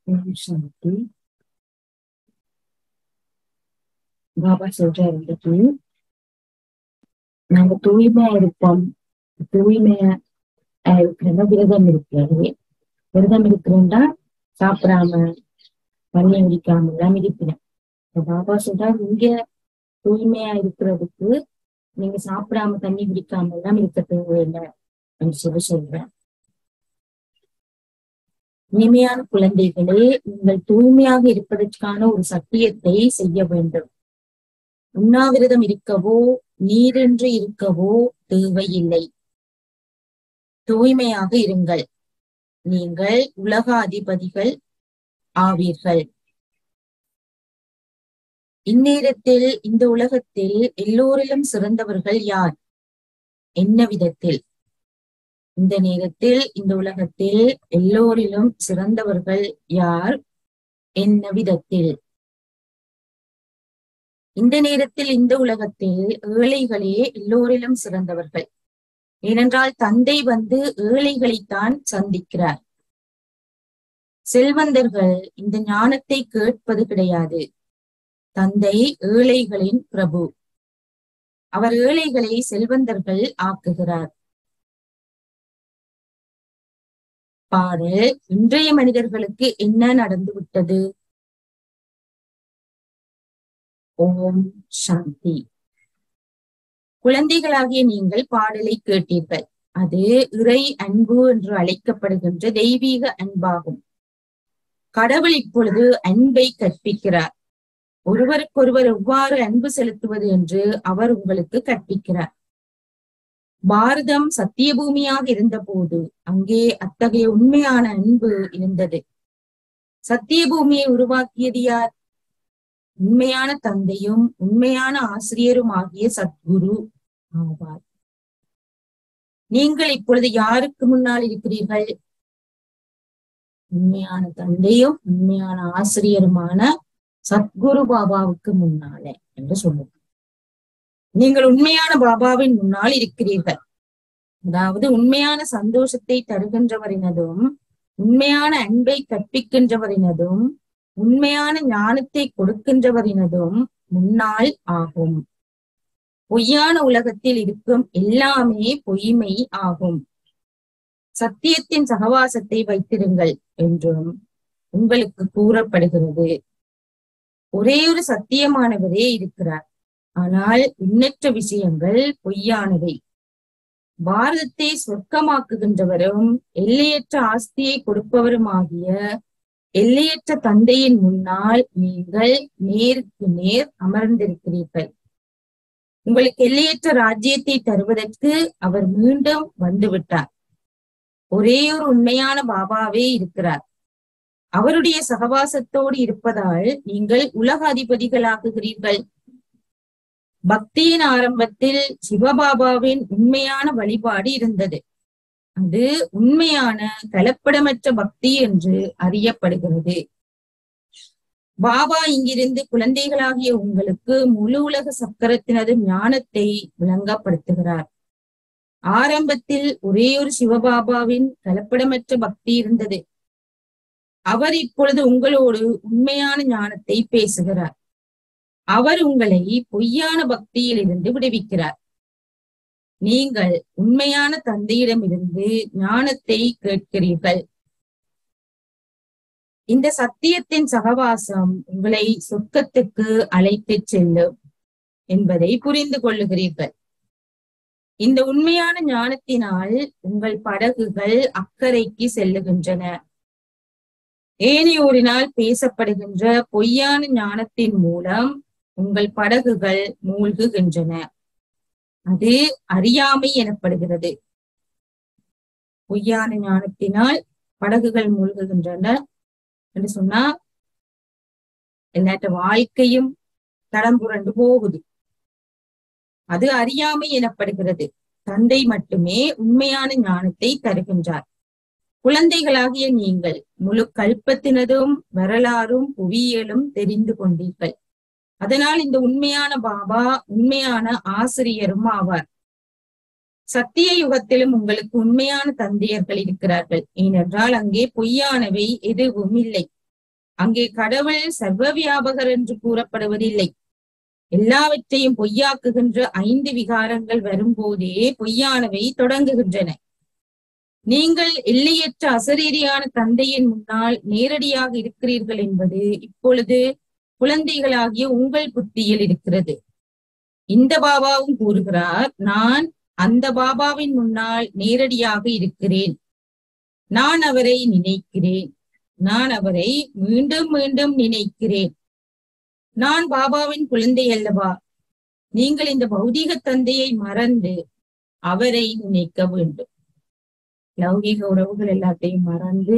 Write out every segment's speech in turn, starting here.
ஓம் சாந்தி பாபா சொல்றாரு இன்னைக்கு நாங்க தூய்மையா இருப்போம் தூய்மையா இருக்கிறத விரதம் இருக்கிறது விரதம் இருக்கிறோம்டா சாப்பிடாம தண்ணி குடிக்காம எல்லாம் இருப்பினேன் பாபா சொல்றாரு இங்க தூய்மையா இருக்கிறதுக்கு நீங்க சாப்பிடாம தண்ணி குடிக்காம எல்லாம் இருக்க தேவையில்லை அப்படின்னு சொல்லி சொல்றேன் இனிமையான குழந்தைகளே நீங்கள் தூய்மையாக இருப்பதற்கான ஒரு சத்தியத்தை செய்ய வேண்டும் உண்ணாவிரதம் இருக்கவோ நீரின்றி இருக்கவோ தேவையில்லை தூய்மையாக இருங்கள் நீங்கள் உலக அதிபதிகள் ஆவீர்கள் இந்நேரத்தில் இந்த உலகத்தில் எல்லோரிலும் சிறந்தவர்கள் யார் என்ன விதத்தில் இந்த நேரத்தில் இந்த உலகத்தில் எல்லோரிலும் சிறந்தவர்கள் யார் என்ன விதத்தில் இந்த நேரத்தில் இந்த உலகத்தில் ஏழைகளே எல்லோரிலும் சிறந்தவர்கள் ஏனென்றால் தந்தை வந்து ஏழைகளைத்தான் சந்திக்கிறார் செல்வந்தர்கள் இந்த ஞானத்தை கேட்பது கிடையாது தந்தை ஏழைகளின் பிரபு அவர் ஏழைகளை செல்வந்தர்கள் ஆக்குகிறார் பாடல் இன்றைய மனிதர்களுக்கு என்ன நடந்து விட்டது ஓம் சாந்தி குழந்தைகளாகிய நீங்கள் பாடலை கேட்டீர்கள் அது இறை அன்பு என்று அழைக்கப்படுகின்ற தெய்வீக அன்பாகும் கடவுள் இப்பொழுது அன்பை கற்பிக்கிறார் ஒருவருக்கொருவர் எவ்வாறு அன்பு செலுத்துவது என்று அவர் உங்களுக்கு கற்பிக்கிறார் பாரதம் சத்திய பூமியாக இருந்த போது அங்கே அத்தகைய உண்மையான அன்பு இருந்தது சத்திய பூமியை உருவாக்கியது யார் உண்மையான தந்தையும் உண்மையான ஆசிரியரும் ஆகிய சத்குரு ஆவார் நீங்கள் இப்பொழுது யாருக்கு முன்னால் இருக்கிறீர்கள் உண்மையான தந்தையும் உண்மையான ஆசிரியருமான சத்குரு பாபாவுக்கு முன்னாலே என்று சொல்லுங்க நீங்கள் உண்மையான பாபாவின் முன்னால் இருக்கிறீர்கள் அதாவது உண்மையான சந்தோஷத்தை தருகின்றவரினதும் உண்மையான அன்பை கற்பிக்கின்றவரினதும் உண்மையான ஞானத்தை கொடுக்கின்றவரினதும் முன்னால் ஆகும் பொய்யான உலகத்தில் இருக்கும் எல்லாமே பொய்மை ஆகும் சத்தியத்தின் சகவாசத்தை வைத்திருங்கள் என்றும் உங்களுக்கு கூறப்படுகிறது ஒரே ஒரு சத்தியமானவரே இருக்கிறார் ஆனால் எண்ணற்ற விஷயங்கள் பொய்யானவை பாரதத்தை சொர்க்கமாக்குகின்றவரும் எல்லையற்ற ஆஸ்தியை கொடுப்பவரும் ஆகிய எல்லையற்ற தந்தையின் முன்னால் நீங்கள் நேருக்கு நேர் அமர்ந்திருக்கிறீர்கள் உங்களுக்கு எல்லையற்ற ராஜ்யத்தை தருவதற்கு அவர் மீண்டும் வந்துவிட்டார் ஒரே ஒரு உண்மையான பாபாவே இருக்கிறார் அவருடைய சகவாசத்தோடு இருப்பதால் நீங்கள் உலக அதிபதிகளாகுகிறீர்கள் பக்தியின் ஆரம்பத்தில் சிவபாபாவின் உண்மையான வழிபாடு இருந்தது அது உண்மையான கலப்படமற்ற பக்தி என்று அறியப்படுகிறது பாபா இங்கிருந்து குழந்தைகளாகிய உங்களுக்கு முழு உலக சக்கரத்தினது ஞானத்தை விளங்கப்படுத்துகிறார் ஆரம்பத்தில் ஒரே ஒரு சிவபாபாவின் கலப்படமற்ற பக்தி இருந்தது அவர் இப்பொழுது உங்களோடு உண்மையான ஞானத்தை பேசுகிறார் அவர் உங்களை பொய்யான பக்தியில் இருந்து விடுவிக்கிறார் நீங்கள் உண்மையான தந்தையிடமிருந்து ஞானத்தை கேட்கிறீர்கள் இந்த சத்தியத்தின் சகவாசம் உங்களை சொர்க்கத்துக்கு அழைத்து செல்லும் என்பதை புரிந்து கொள்ளுகிறீர்கள் இந்த உண்மையான ஞானத்தினால் உங்கள் படகுகள் அக்கறைக்கு செல்லுகின்றன ஏனையோரினால் பேசப்படுகின்ற பொய்யான ஞானத்தின் மூலம் உங்கள் படகுகள் மூழ்குகின்றன அது அறியாமை எனப்படுகிறது பொய்யான ஞானத்தினால் படகுகள் மூழ்குகின்றன என்று சொன்னா எல்லாட்ட வாழ்க்கையும் தடம் புரண்டு போகுது அது அறியாமை எனப்படுகிறது தந்தை மட்டுமே உண்மையான ஞானத்தை தருகின்றார் குழந்தைகளாகிய நீங்கள் முழு கல்பத்தினதும் வரலாறும் புவியியலும் தெரிந்து கொண்டீர்கள் அதனால் இந்த உண்மையான பாபா உண்மையான ஆசிரியரும் ஆவார் சத்திய யுகத்திலும் உங்களுக்கு உண்மையான தந்தையர்கள் இருக்கிறார்கள் ஏனென்றால் அங்கே பொய்யானவை எதுவும் இல்லை அங்கே கடவுள் சர்வ வியாபகர் என்று கூறப்படுவதில்லை எல்லாவற்றையும் பொய்யாக்குகின்ற ஐந்து விகாரங்கள் வரும்போதே பொய்யானவை தொடங்குகின்றன நீங்கள் எல்லையற்ற அசரீரியான தந்தையின் முன்னால் நேரடியாக இருக்கிறீர்கள் என்பது இப்பொழுது குழந்தைகளாகிய உங்கள் புத்தியில் இருக்கிறது இந்த பாபாவும் கூறுகிறார் நான் அந்த பாபாவின் முன்னால் நேரடியாக இருக்கிறேன் நான் அவரை நினைக்கிறேன் நான் அவரை மீண்டும் மீண்டும் நினைக்கிறேன் நான் பாபாவின் குழந்தை அல்லவா நீங்கள் இந்த பௌதீக தந்தையை மறந்து அவரை நினைக்க வேண்டும் லௌகீக உறவுகள் எல்லாத்தையும் மறந்து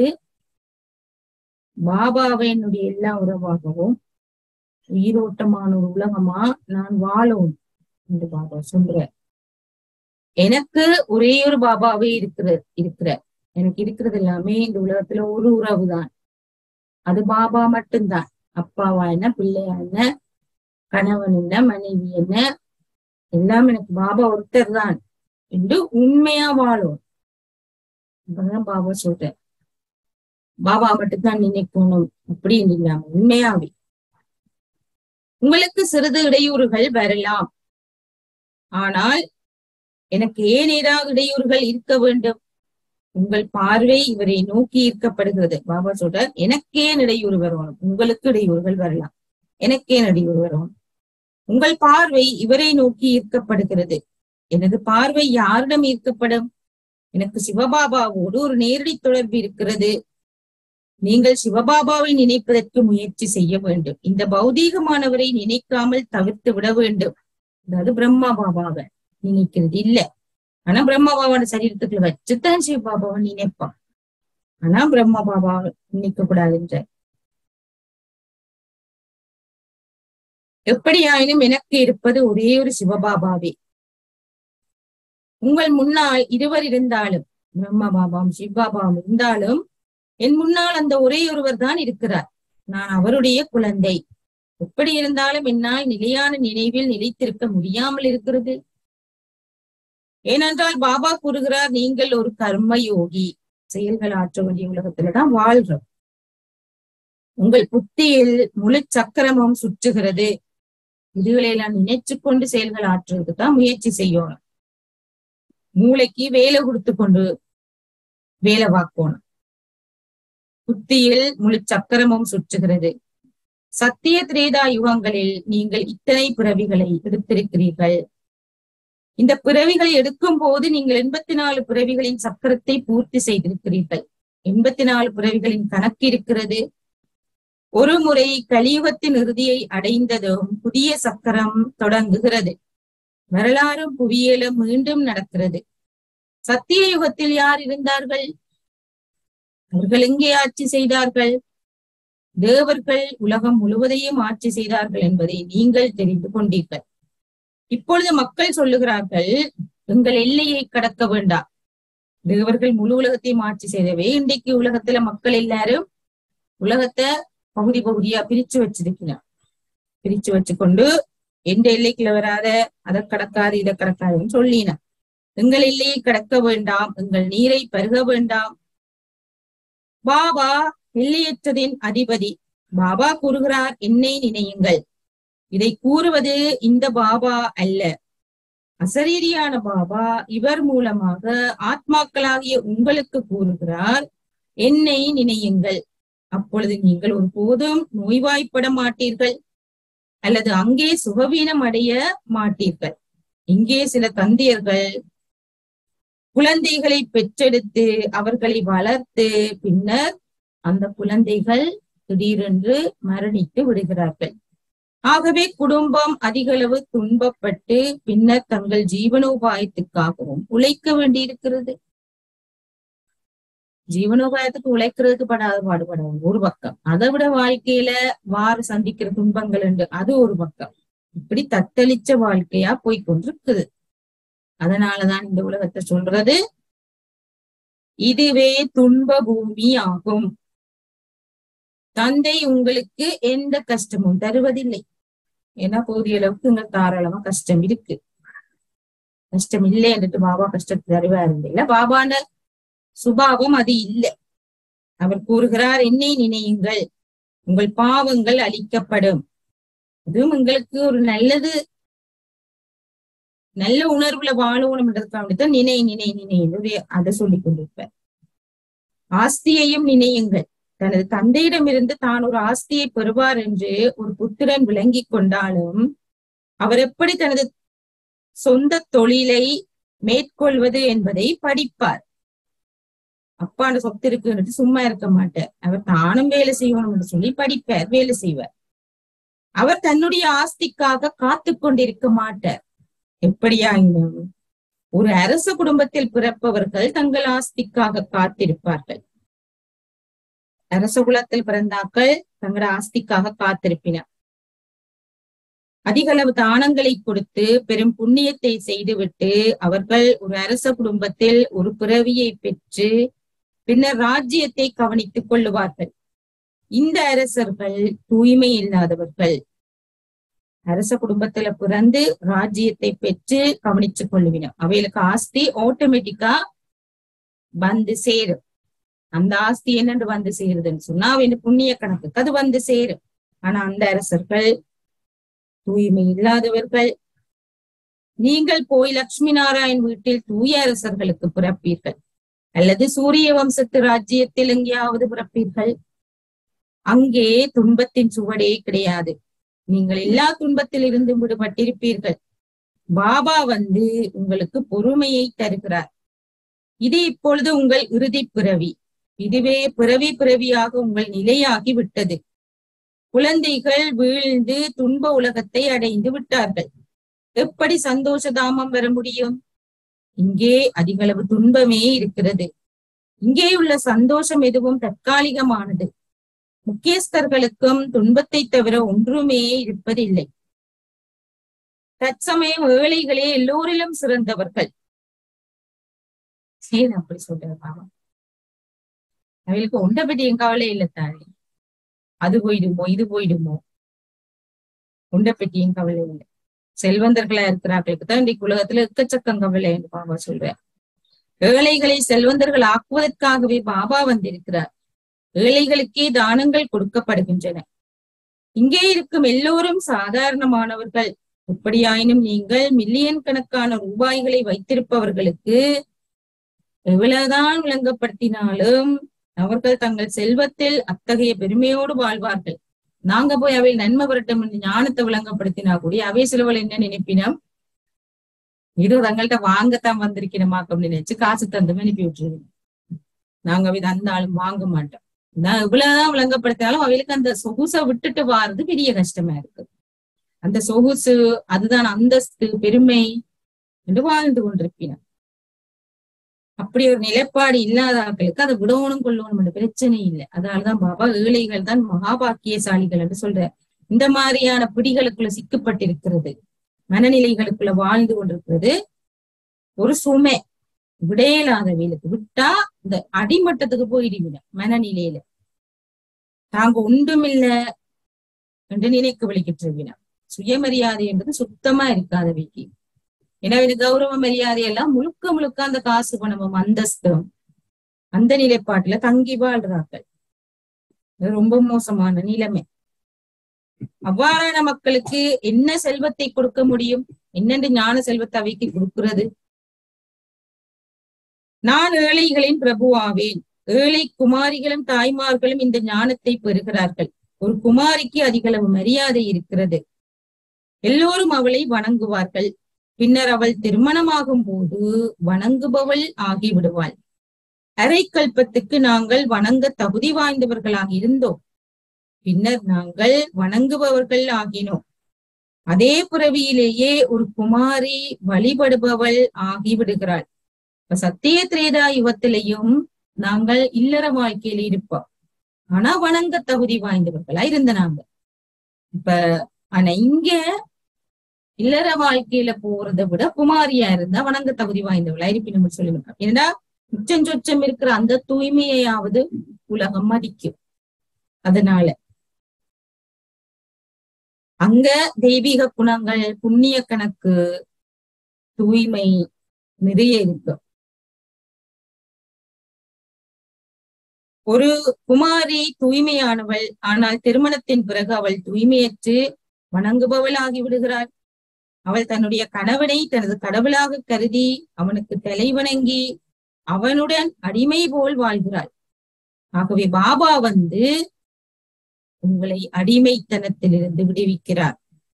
பாபாவை என்னுடைய எல்லா உறவாகவும் உயிரோட்டமான ஒரு உலகமா நான் வாழும் என்று பாபா சொல்ற எனக்கு ஒரே ஒரு பாபாவே இருக்கிற இருக்கிற எனக்கு இருக்கிறது எல்லாமே இந்த உலகத்துல ஒரு உறவு தான் அது பாபா மட்டும்தான் அப்பாவா என்ன பிள்ளையா என்ன கணவன் என்ன மனைவி என்ன எல்லாம் எனக்கு பாபா ஒருத்தர் தான் என்று உண்மையா வாழும் இப்பதான் பாபா சொல்ற பாபா மட்டும்தான் நினைக்கணும் அப்படின்னு இல்லாம உண்மையாவே உங்களுக்கு சிறிது இடையூறுகள் வரலாம் ஆனால் எனக்கு ஏன் ஏதாவது இடையூறுகள் இருக்க வேண்டும் உங்கள் பார்வை இவரை நோக்கி ஈர்க்கப்படுகிறது பாபா சொல்றார் எனக்கேன் இடையூறு வரணும் உங்களுக்கு இடையூறுகள் வரலாம் எனக்கேன் இடையூறு வரணும் உங்கள் பார்வை இவரை நோக்கி ஈர்க்கப்படுகிறது எனது பார்வை யாரிடம் ஈர்க்கப்படும் எனக்கு சிவபாபாவோடு ஒரு நேரடி தொடர்பு இருக்கிறது நீங்கள் சிவபாபாவை நினைப்பதற்கு முயற்சி செய்ய வேண்டும் இந்த பௌதீகமானவரை நினைக்காமல் தவிர்த்து விட வேண்டும் அதாவது பிரம்மா பாபாவை நினைக்கிறது இல்ல ஆனா பிரம்மா பாபாவோட சரீரத்துக்குள்ள வச்சுதான் சிவபாபாவை நினைப்பான் ஆனா பிரம்மா பாபாவை நினைக்க கூடாதுன்ற எப்படியாயினும் எனக்கு இருப்பது ஒரே ஒரு சிவபாபாவே உங்கள் முன்னால் இருவர் இருந்தாலும் பிரம்மா பாபாவும் சிவபாபாவும் இருந்தாலும் என் முன்னால் அந்த ஒரே ஒருவர் தான் இருக்கிறார் நான் அவருடைய குழந்தை எப்படி இருந்தாலும் என்னால் நிலையான நினைவில் நிலைத்திருக்க முடியாமல் இருக்கிறது ஏனென்றால் பாபா கூறுகிறார் நீங்கள் ஒரு கர்ம யோகி செயல்கள் ஆற்ற வேண்டிய உலகத்துலதான் வாழ்றோம் உங்கள் புத்தியில் முழு சக்கரமும் சுற்றுகிறது இதுகளை எல்லாம் நினைச்சு கொண்டு செயல்கள் ஆற்றுறதுக்கு தான் முயற்சி செய்யணும் மூளைக்கு வேலை கொடுத்து கொண்டு வேலை வாக்கணும் புத்தியில் முழு சக்கரமும் சுற்றுகிறது சத்திய திரேதா யுகங்களில் நீங்கள் இத்தனை பிறவிகளை எடுத்திருக்கிறீர்கள் இந்த பிறவிகளை எடுக்கும் போது நீங்கள் எண்பத்தி நாலு பிறவிகளின் சக்கரத்தை பூர்த்தி செய்திருக்கிறீர்கள் எண்பத்தி நாலு பிறவிகளின் கணக்கு இருக்கிறது ஒரு முறை கலியுகத்தின் இறுதியை அடைந்ததும் புதிய சக்கரம் தொடங்குகிறது வரலாறும் புவியியலும் மீண்டும் நடக்கிறது சத்திய யுகத்தில் யார் இருந்தார்கள் அவர்கள் எங்கே ஆட்சி செய்தார்கள் தேவர்கள் உலகம் முழுவதையும் ஆட்சி செய்தார்கள் என்பதை நீங்கள் தெரிந்து கொண்டீர்கள் இப்பொழுது மக்கள் சொல்லுகிறார்கள் எங்கள் எல்லையை கடக்க வேண்டாம் தேவர்கள் முழு உலகத்தையும் ஆட்சி செய்தவே இன்றைக்கு உலகத்துல மக்கள் எல்லாரும் உலகத்தை பகுதி பகுதியா பிரிச்சு வச்சிருக்கிறார் பிரிச்சு வச்சுக்கொண்டு எந்த எல்லைக்குள்ள வராத அதை கடக்காது இதை கடக்காதுன்னு சொல்லின எங்கள் எல்லையை கடக்க வேண்டாம் எங்கள் நீரை பருக வேண்டாம் பாபா எல்லையற்றதின் அதிபதி பாபா கூறுகிறார் என்னை நினையுங்கள் இதை கூறுவது இந்த பாபா அல்ல அசரீரியான பாபா இவர் மூலமாக ஆத்மாக்களாகிய உங்களுக்கு கூறுகிறார் என்னை நினையுங்கள் அப்பொழுது நீங்கள் ஒருபோதும் நோய்வாய்ப்பட மாட்டீர்கள் அல்லது அங்கே சுகவீனம் அடைய மாட்டீர்கள் இங்கே சில தந்தையர்கள் குழந்தைகளை பெற்றெடுத்து அவர்களை வளர்த்து பின்னர் அந்த குழந்தைகள் திடீரென்று மரணித்து விடுகிறார்கள் ஆகவே குடும்பம் அதிகளவு துன்பப்பட்டு பின்னர் தங்கள் ஜீவனோபாயத்துக்காகவும் உழைக்க வேண்டியிருக்கிறது ஜீவனோபாயத்துக்கு உழைக்கிறதுக்கு படாத பாடுபடவும் ஒரு பக்கம் அதை விட வாழ்க்கையில வாறு சந்திக்கிற துன்பங்கள் என்று அது ஒரு பக்கம் இப்படி தத்தளிச்ச வாழ்க்கையா போய் கொண்டிருக்குது அதனாலதான் இந்த உலகத்தை சொல்றது இதுவே துன்ப பூமி ஆகும் தந்தை உங்களுக்கு எந்த கஷ்டமும் தருவதில்லை ஏன்னா போதிய அளவுக்கு இங்க தாராளமா கஷ்டம் இருக்கு கஷ்டம் இல்லை என்றுட்டு பாபா கஷ்டத்தை தருவார் இல்ல பாபான சுபாவம் அது இல்லை அவர் கூறுகிறார் என்னை நினையுங்கள் உங்கள் பாவங்கள் அழிக்கப்படும் இதுவும் எங்களுக்கு ஒரு நல்லது நல்ல உணர்வுல வாழணும்ன்றதுக்காகத்தான் நினை நினை நினை என்று அதை சொல்லிக் கொண்டிருப்பார் ஆஸ்தியையும் நினையுங்கள் தனது தந்தையிடமிருந்து தான் ஒரு ஆஸ்தியை பெறுவார் என்று ஒரு புத்திரன் விளங்கிக் கொண்டாலும் அவர் எப்படி தனது சொந்த தொழிலை மேற்கொள்வது என்பதை படிப்பார் அப்பாண்ட சொத்து இருக்குன்றது சும்மா இருக்க மாட்டார் அவர் தானும் வேலை செய்யணும்னு சொல்லி படிப்பார் வேலை செய்வார் அவர் தன்னுடைய ஆஸ்திக்காக காத்து கொண்டிருக்க மாட்டார் எப்படியாயினும் ஒரு அரச குடும்பத்தில் பிறப்பவர்கள் தங்கள் ஆஸ்திக்காக காத்திருப்பார்கள் அரச குலத்தில் பிறந்தாக்கள் தங்கள் ஆஸ்திக்காக காத்திருப்பினர் அதிக அளவு தானங்களை கொடுத்து பெரும் புண்ணியத்தை செய்துவிட்டு அவர்கள் ஒரு அரச குடும்பத்தில் ஒரு பிறவியை பெற்று பின்னர் ராஜ்யத்தை கவனித்துக் கொள்ளுவார்கள் இந்த அரசர்கள் தூய்மை இல்லாதவர்கள் அரச குடும்பத்துல பிறந்து ராஜ்யத்தை பெற்று கவனித்துக் கொள்ளுவினர் அவைகளுக்கு ஆஸ்தி ஆட்டோமேட்டிக்கா வந்து சேரும் அந்த ஆஸ்தி என்னன்னு வந்து சேருதுன்னு சொன்னா அவன் புண்ணிய கணக்குக்கு அது வந்து சேரும் ஆனா அந்த அரசர்கள் தூய்மை இல்லாதவர்கள் நீங்கள் போய் லட்சுமி நாராயண் வீட்டில் தூய அரசர்களுக்கு பிறப்பீர்கள் அல்லது சூரிய வம்சத்து ராஜ்யத்தில் எங்கேயாவது பிறப்பீர்கள் அங்கே துன்பத்தின் சுவடே கிடையாது நீங்கள் எல்லா துன்பத்தில் இருந்து விடுபட்டிருப்பீர்கள் பாபா வந்து உங்களுக்கு பொறுமையை தருகிறார் இது இப்பொழுது உங்கள் இறுதி பிறவி இதுவே பிறவி பிறவியாக உங்கள் நிலையாகி விட்டது குழந்தைகள் வீழ்ந்து துன்ப உலகத்தை அடைந்து விட்டார்கள் எப்படி சந்தோஷ தாமம் வர முடியும் இங்கே அதிகளவு துன்பமே இருக்கிறது இங்கே உள்ள சந்தோஷம் எதுவும் தற்காலிகமானது முக்கியஸ்தர்களுக்கும் துன்பத்தை தவிர ஒன்றுமே இருப்பதில்லை தற்சமயம் ஏழைகளே எல்லோரிலும் சிறந்தவர்கள் சரி அப்படி சொல்ற பாவம் அவளுக்கு ஒன்றை பற்றி என் கவலை இல்லை தானே அது போயிடுமோ இது போயிடுமோ உண்டை பற்றியும் கவலை இல்லை செல்வந்தர்களா இருக்கிறார்களுக்கு தான் இன்றைக்கு உலகத்துல எக்கச்சக்கம் கவலை என்று பாபா சொல்றார் ஏழைகளை செல்வந்தர்கள் ஆக்குவதற்காகவே பாபா வந்திருக்கிறார் ஏழைகளுக்கே தானங்கள் கொடுக்கப்படுகின்றன இங்கே இருக்கும் எல்லோரும் சாதாரணமானவர்கள் எப்படியாயினும் நீங்கள் மில்லியன் கணக்கான ரூபாய்களை வைத்திருப்பவர்களுக்கு எவ்வளவுதான் விளங்கப்படுத்தினாலும் அவர்கள் தங்கள் செல்வத்தில் அத்தகைய பெருமையோடு வாழ்வார்கள் நாங்க போய் அவை நன்மை வரட்டும் என்று ஞானத்தை விளங்கப்படுத்தினா கூடி அவை சிலவள் என்ன நினைப்பினோம் இது தங்கள்கிட்ட வாங்கத்தான் வந்திருக்கணுமாக்கம் நினைச்சு காசு தந்து அனுப்பி விட்டுருவீங்க நாங்க அவை தந்தாலும் வாங்க மாட்டோம் நான் இவ்வளவுதான் விளங்கப்படுத்தினாலும் அவைகளுக்கு அந்த சொகுசை விட்டுட்டு வாரது பெரிய கஷ்டமா இருக்கு அந்த சொகுசு அதுதான் அந்தஸ்து பெருமை என்று வாழ்ந்து கொண்டிருப்பினர் அப்படி ஒரு நிலைப்பாடு இல்லாத ஆட்களுக்கு அதை விடணும் கொள்ளணும் என்ற பிரச்சனை இல்லை அதனாலதான் பாபா ஏழைகள் தான் மகாபாக்கியசாலிகள் என்று சொல்ற இந்த மாதிரியான பிடிகளுக்குள்ள சிக்கப்பட்டிருக்கிறது மனநிலைகளுக்குள்ள வாழ்ந்து கொண்டிருக்கிறது ஒரு சுமை விடையில்லாத வேலுக்கு விட்டா இந்த அடிமட்டத்துக்கு போயிடுவிட மனநிலையில தாங்க ஒன்றுமில்ல என்று நினைக்க விழிக்கிட்டு சுயமரியாதை என்பது சுத்தமா இருக்காத வீக்கி எனவே கௌரவ மரியாதை எல்லாம் முழுக்க முழுக்க அந்த காசு பணமும் அந்தஸ்தும் அந்த நிலைப்பாட்டுல தங்கி வாழ்றார்கள் ரொம்ப மோசமான நிலைமை அவ்வாறான மக்களுக்கு என்ன செல்வத்தை கொடுக்க முடியும் என்னென்று ஞான செல்வத்தை அவைக்கு கொடுக்கிறது நான் ஏழைகளின் பிரபுவாவேன் ஏழை குமாரிகளும் தாய்மார்களும் இந்த ஞானத்தை பெறுகிறார்கள் ஒரு குமாரிக்கு அதிகளவு மரியாதை இருக்கிறது எல்லோரும் அவளை வணங்குவார்கள் பின்னர் அவள் திருமணமாகும் போது வணங்குபவள் ஆகிவிடுவாள் அரைக்கல்பத்துக்கு நாங்கள் வணங்க தகுதி வாய்ந்தவர்களாக இருந்தோம் பின்னர் நாங்கள் வணங்குபவர்கள் ஆகினோம் அதே புறவியிலேயே ஒரு குமாரி வழிபடுபவள் ஆகிவிடுகிறாள் இப்ப சத்திய திரேதா யுகத்திலையும் நாங்கள் இல்லற வாழ்க்கையில இருப்போம் ஆனா வணங்க தகுதி வாய்ந்தவர்களா இருந்த நாங்க இப்ப ஆனா இங்க இல்லற வாழ்க்கையில போறதை விட குமாரியா இருந்தா வணங்க தகுதி வாய்ந்தவளா இருப்பினும் சொல்லிவிட்டான் ஏன்னா உச்சம் சொச்சம் இருக்கிற அந்த தூய்மையாவது உலகம் மதிக்கும் அதனால அங்க தெய்வீக குணங்கள் புண்ணிய கணக்கு தூய்மை நிறைய இருக்கும் ஒரு குமாரி தூய்மையானவள் ஆனால் திருமணத்தின் பிறகு அவள் தூய்மையற்று வணங்குபவள் ஆகிவிடுகிறாள் அவள் தன்னுடைய கணவனை தனது கடவுளாக கருதி அவனுக்கு தலை வணங்கி அவனுடன் அடிமை போல் வாழ்கிறாள் ஆகவே பாபா வந்து உங்களை அடிமைத்தனத்திலிருந்து விடுவிக்கிறார்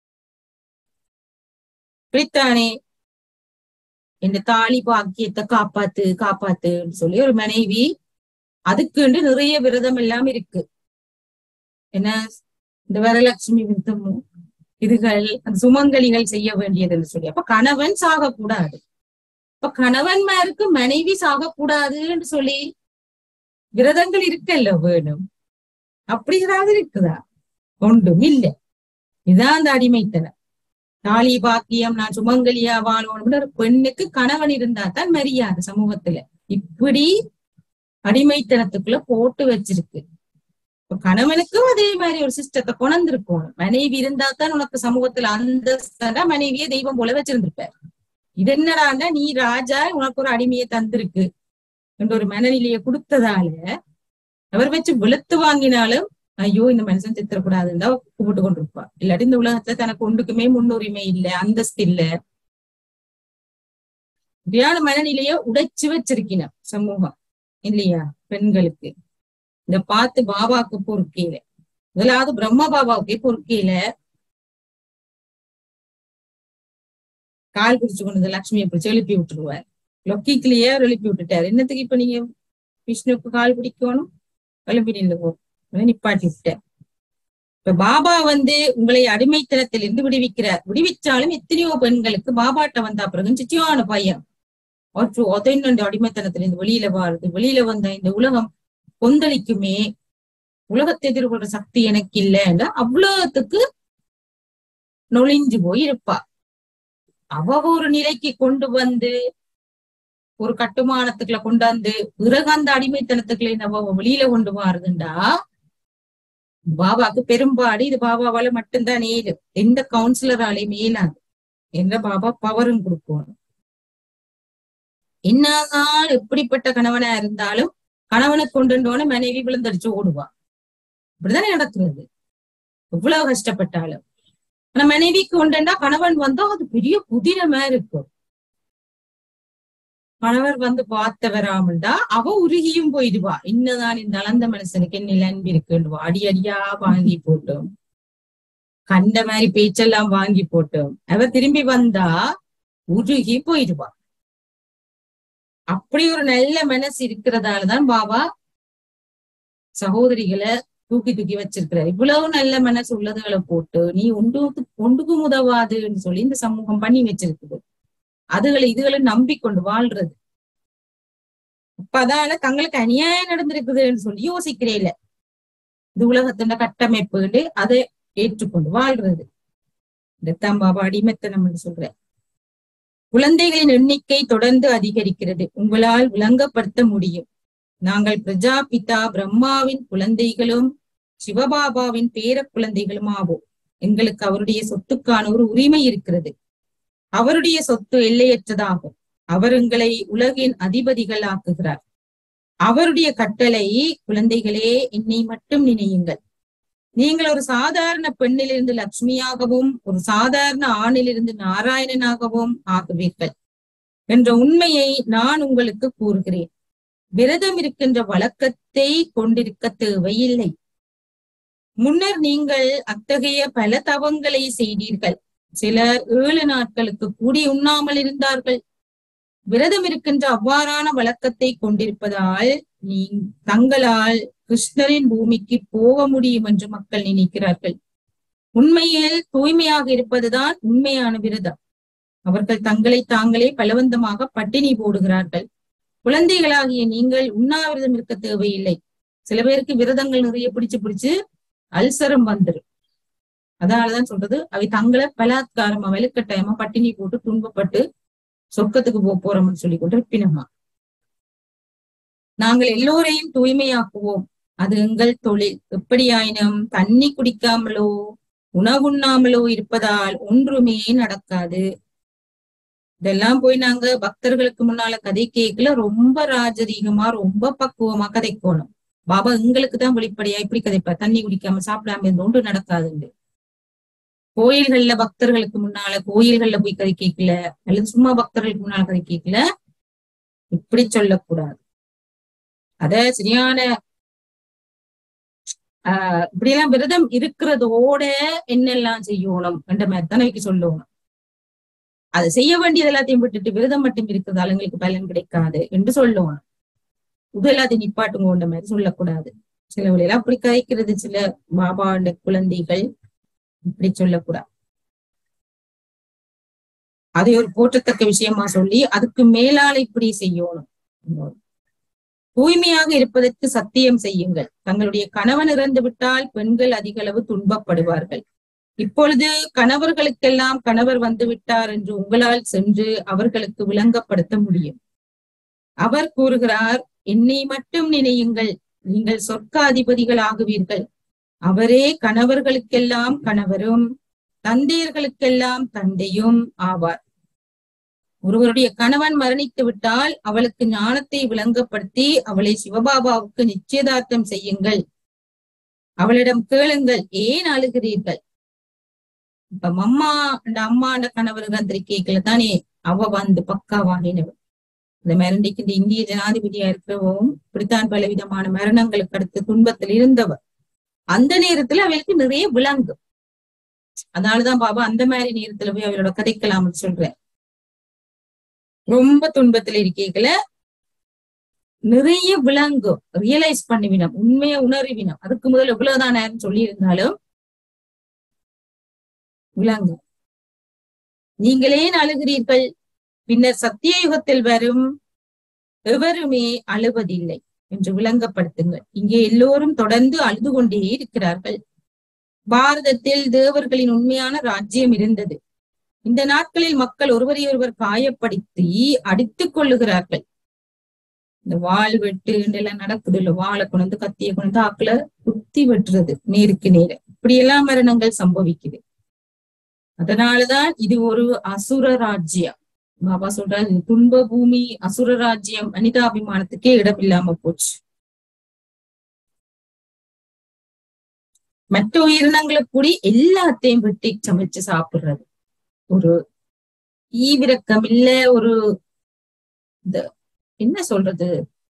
இப்படித்தானே இந்த தாலி பாக்கியத்தை காப்பாத்து காப்பாத்துன்னு சொல்லி ஒரு மனைவி அதுக்குண்டு நிறைய விரதம் எல்லாம் இருக்கு என்ன இந்த வரலட்சுமி விரதம் இதுகள் அந்த சுமங்கலிகள் செய்ய வேண்டியதுன்னு சொல்லி அப்ப கணவன் சாகக்கூடாது இப்ப கணவன்மாருக்கு மனைவி சாகக்கூடாதுன்னு சொல்லி விரதங்கள் இருக்கல்ல வேணும் அப்படி ஏதாவது இருக்குதா ஒன்றும் இல்ல இதான் அந்த அடிமைத்தனம் தாலி பாக்கியம் நான் சுமங்கலியா வாழணும்னு ஒரு பெண்ணுக்கு கணவன் இருந்தா தான் மரியாதை சமூகத்துல இப்படி அடிமைத்தனத்துக்குள்ள போட்டு வச்சிருக்கு இப்ப கணவனுக்கும் அதே மாதிரி ஒரு சிஸ்டத்தை கொண்டிருக்கும் மனைவி இருந்தா தான் உனக்கு சமூகத்துல அந்த மனைவியை தெய்வம் போல வச்சிருந்திருப்ப இது என்னடான்னா நீ ராஜா உனக்கு ஒரு அடிமையை தந்திருக்கு என்ற ஒரு மனநிலையை கொடுத்ததால அவர் வச்சு வெளுத்து வாங்கினாலும் ஐயோ இந்த மனுஷன் சித்திரக்கூடாதுன்னு தான் கூப்பிட்டு கொண்டிருப்பா இல்லாட்டி இந்த உலகத்துல தனக்கு ஒன்றுக்குமே முன்னுரிமை இல்ல அந்தஸ்து இல்ல இப்படியான மனநிலைய உடைச்சு வச்சிருக்கணும் சமூகம் இல்லையா பெண்களுக்கு இத பார்த்து பாபாவுக்கு பொறுக்கையில முதலாவது பிரம்ம பாபாவுக்கே பொறுக்கையில கால் பிடிச்சு கொண்டு லட்சுமியை பிடிச்சு எழுப்பி விட்டுருவார் லொக்கிக்கிலேயே அவர் எழுப்பி விட்டுட்டாரு என்னத்துக்கு இப்ப நீங்க விஷ்ணுவுக்கு கால் பிடிக்கணும் கிளம்பி நின்று நிப்பாட்டி விட்டார் இப்ப பாபா வந்து உங்களை அடிமைத்தனத்திலிருந்து விடுவிக்கிறார் விடுவிச்சாலும் எத்தனையோ பெண்களுக்கு பாபாட்ட வந்தா பிறகு சிச்சியான பையன் ஒற்று உதவின அடிமைத்தனத்திலிருந்து வெளியில வாருது வெளியில வந்த இந்த உலகம் கொந்தளிக்குமே உலகத்தை எதிர்கொள்ற சக்தி எனக்கு இல்லைன்னா அவ்வளவுத்துக்கு நொழிஞ்சு போய் இருப்பா அவ ஒரு நிலைக்கு கொண்டு வந்து ஒரு கட்டுமானத்துக்குள்ள கொண்டாந்து பிறகு அந்த அடிமைத்தனத்துக்குள்ள நம்ம வெளியில கொண்டு வாருதுண்டா பாபாக்கு பெரும்பாடு இது பாபாவால மட்டும்தான் ஏது எந்த கவுன்சிலராலையும் மேலாது என்ற பாபா பவரும் கொடுக்கணும் என்னதான் எப்படிப்பட்ட கணவனா இருந்தாலும் கணவனை கொண்டுட்டோன்னு மனைவி விழுந்தடிச்சு ஓடுவா இப்படிதானே நடக்கிறது எவ்வளவு கஷ்டப்பட்டாலும் ஆனா மனைவிக்கு உண்டுண்டா கணவன் வந்தா அது பெரிய குதிரமா இருக்கும் கணவர் வந்து பார்த்த வராமண்டா அவ உருகியும் போயிடுவா இன்னதான் இந்த அளந்த மனுஷனுக்கு என்ன அன்பு இருக்குன்னுவா அடி அடியா வாங்கி போட்டோம் கண்ட மாதிரி பேச்செல்லாம் வாங்கி போட்டோம் அவ திரும்பி வந்தா உருகி போயிடுவா அப்படி ஒரு நல்ல மனசு இருக்கிறதாலதான் பாபா சகோதரிகளை தூக்கி தூக்கி வச்சிருக்கிறார் இவ்வளவு நல்ல மனசு உள்ளதுகளை போட்டு நீ ஒன்றுக்கு ஒன்றுக்கும் உதவாதுன்னு சொல்லி இந்த சமூகம் பண்ணி வச்சிருக்குது அதுகளை இதுகளை நம்பிக்கொண்டு வாழ்றது அப்ப அதால தங்களுக்கு அநியாயம் நடந்திருக்குதுன்னு சொல்லி யோசிக்கிறேன் இது உலகத்தோட கட்டமைப்பு அதை ஏற்றுக்கொண்டு வாழ்றது இந்த பாபா அடிமைத்தனம் சொல்ற குழந்தைகளின் எண்ணிக்கை தொடர்ந்து அதிகரிக்கிறது உங்களால் விளங்கப்படுத்த முடியும் நாங்கள் பிரஜாபிதா பிரம்மாவின் குழந்தைகளும் சிவபாபாவின் பேர குழந்தைகளும் ஆவோம் எங்களுக்கு அவருடைய சொத்துக்கான ஒரு உரிமை இருக்கிறது அவருடைய சொத்து எல்லையற்றதாகும் அவர் எங்களை உலகின் அதிபதிகள் ஆக்குகிறார் அவருடைய கட்டளை குழந்தைகளே என்னை மட்டும் நினையுங்கள் நீங்கள் ஒரு சாதாரண பெண்ணிலிருந்து லட்சுமியாகவும் ஒரு சாதாரண ஆணிலிருந்து நாராயணனாகவும் ஆகுவீர்கள் என்ற உண்மையை நான் உங்களுக்கு கூறுகிறேன் விரதம் இருக்கின்ற வழக்கத்தை கொண்டிருக்க தேவையில்லை முன்னர் நீங்கள் அத்தகைய பல தவங்களை செய்தீர்கள் சிலர் ஏழு நாட்களுக்கு கூடி உண்ணாமல் இருந்தார்கள் விரதம் இருக்கின்ற அவ்வாறான வழக்கத்தை கொண்டிருப்பதால் நீ தங்களால் கிருஷ்ணரின் பூமிக்கு போக முடியும் என்று மக்கள் நினைக்கிறார்கள் உண்மையில் தூய்மையாக இருப்பதுதான் உண்மையான விரதம் அவர்கள் தங்களை தாங்களே பலவந்தமாக பட்டினி போடுகிறார்கள் குழந்தைகளாகிய நீங்கள் உண்ணாவிரதம் இருக்க தேவையில்லை சில பேருக்கு விரதங்கள் நிறைய பிடிச்சு பிடிச்சு அல்சரம் வந்துடும் அதனாலதான் சொல்றது அவை தங்களை பலாத்காரமா வலுக்கட்டாயமா பட்டினி போட்டு துன்பப்பட்டு சொர்க்கத்துக்கு போக போறோம்னு சொல்லி கொண்டு இருப்பினமா நாங்கள் எல்லோரையும் தூய்மையாக்குவோம் அது எங்கள் தொழில் எப்படியாயினும் தண்ணி குடிக்காமலோ உணவுண்ணாமலோ இருப்பதால் ஒன்றுமே நடக்காது இதெல்லாம் போய் நாங்க பக்தர்களுக்கு முன்னால கதை கேட்கல ரொம்ப ராஜரீகமா ரொம்ப பக்குவமா கதைக்கோணும் பாபா எங்களுக்கு தான் வெளிப்படையா இப்படி கதைப்பா தண்ணி குடிக்காம சாப்பிடாம இருந்து ஒன்று நடக்காதுண்டு கோயில்கள்ல பக்தர்களுக்கு முன்னால கோயில்கள்ல போய் கதை கேட்கல அல்லது சும்மா பக்தர்களுக்கு முன்னால கதை கேட்கல இப்படி சொல்லக்கூடாது அத சரியான ஆஹ் இப்படியெல்லாம் விரதம் இருக்கிறதோட என்னெல்லாம் செய்யணும் என்ற மாதிரி தானே வைக்க சொல்லணும் அதை செய்ய வேண்டியது எல்லாத்தையும் விட்டுட்டு விரதம் மட்டும் இருக்கிறதால எங்களுக்கு பலன் கிடைக்காது என்று சொல்லணும் இது எல்லாத்தையும் நிப்பாட்டுங்கன்ற மாதிரி சொல்லக்கூடாது சில வழியெல்லாம் அப்படி கதைக்கிறது சில பாபாண்ட குழந்தைகள் இப்படி சொல்லக்கூடாது அதை ஒரு போற்றத்தக்க விஷயமா சொல்லி அதுக்கு மேலால இப்படி செய்யணும் தூய்மையாக இருப்பதற்கு சத்தியம் செய்யுங்கள் தங்களுடைய கணவன் இறந்து விட்டால் பெண்கள் அதிக அளவு துன்பப்படுவார்கள் இப்பொழுது கணவர்களுக்கெல்லாம் கணவர் வந்து விட்டார் என்று உங்களால் சென்று அவர்களுக்கு விளங்கப்படுத்த முடியும் அவர் கூறுகிறார் என்னை மட்டும் நினையுங்கள் நீங்கள் சொர்க்க அதிபதிகள் ஆகுவீர்கள் அவரே கணவர்களுக்கெல்லாம் கணவரும் தந்தையர்களுக்கெல்லாம் தந்தையும் ஆவார் ஒருவருடைய கணவன் மரணித்து விட்டால் அவளுக்கு ஞானத்தை விளங்கப்படுத்தி அவளை சிவபாபாவுக்கு நிச்சயதார்த்தம் செய்யுங்கள் அவளிடம் கேளுங்கள் ஏன் அழுகிறீர்கள் இப்ப மம்மா அந்த அம்மாண்ட கணவர் இறந்திருக்கீங்கள தானே அவ வந்து பக்காவாகினவர் இந்த மரண்டிக்கு இந்த இந்திய ஜனாதிபதியா இருக்கிறவும் இப்படித்தான் பல விதமான மரணங்களுக்கு அடுத்து துன்பத்தில் இருந்தவர் அந்த நேரத்துல அவளுக்கு நிறைய விளங்கும் அதனாலதான் பாபா அந்த மாதிரி நேரத்துல போய் அவளோட கதைக்கலாம்னு சொல்றேன் ரொம்ப துன்பத்துல இருக்கீங்கள நிறைய விளங்கும் ரியலைஸ் பண்ணிவினம் உண்மையை உணர்வினம் அதுக்கு முதல்ல இவ்வளவுதான் நேரம் சொல்லி இருந்தாலும் விளங்கும் நீங்களே அழுகிறீர்கள் பின்னர் சத்திய யுகத்தில் வரும் எவருமே அழுவதில்லை என்று விளங்கப்படுத்துங்கள் இங்கே எல்லோரும் தொடர்ந்து அழுது கொண்டே இருக்கிறார்கள் பாரதத்தில் தேவர்களின் உண்மையான ராஜ்யம் இருந்தது இந்த நாட்களில் மக்கள் ஒருவரை ஒருவர் காயப்படுத்தி அடித்துக் கொள்ளுகிறார்கள் இந்த வாள் வெட்டு எல்லாம் நடக்குது இல்ல வாழை கொண்டு கத்திய கொண்டு ஆக்குல குத்தி வெட்டுறது நேருக்கு நேர இப்படியெல்லாம் மரணங்கள் சம்பவிக்குது அதனாலதான் இது ஒரு அசுர ராஜ்யம் பாபா சொல்றாரு துன்ப பூமி அசுர ராஜ்யம் மனிதாபிமானத்துக்கே இடம் இல்லாம போச்சு மற்ற உயிரினங்களை கூடி எல்லாத்தையும் வெட்டி சமைச்சு சாப்பிடுறது ஒரு ஈவிரக்கம் இல்ல ஒரு இந்த என்ன சொல்றது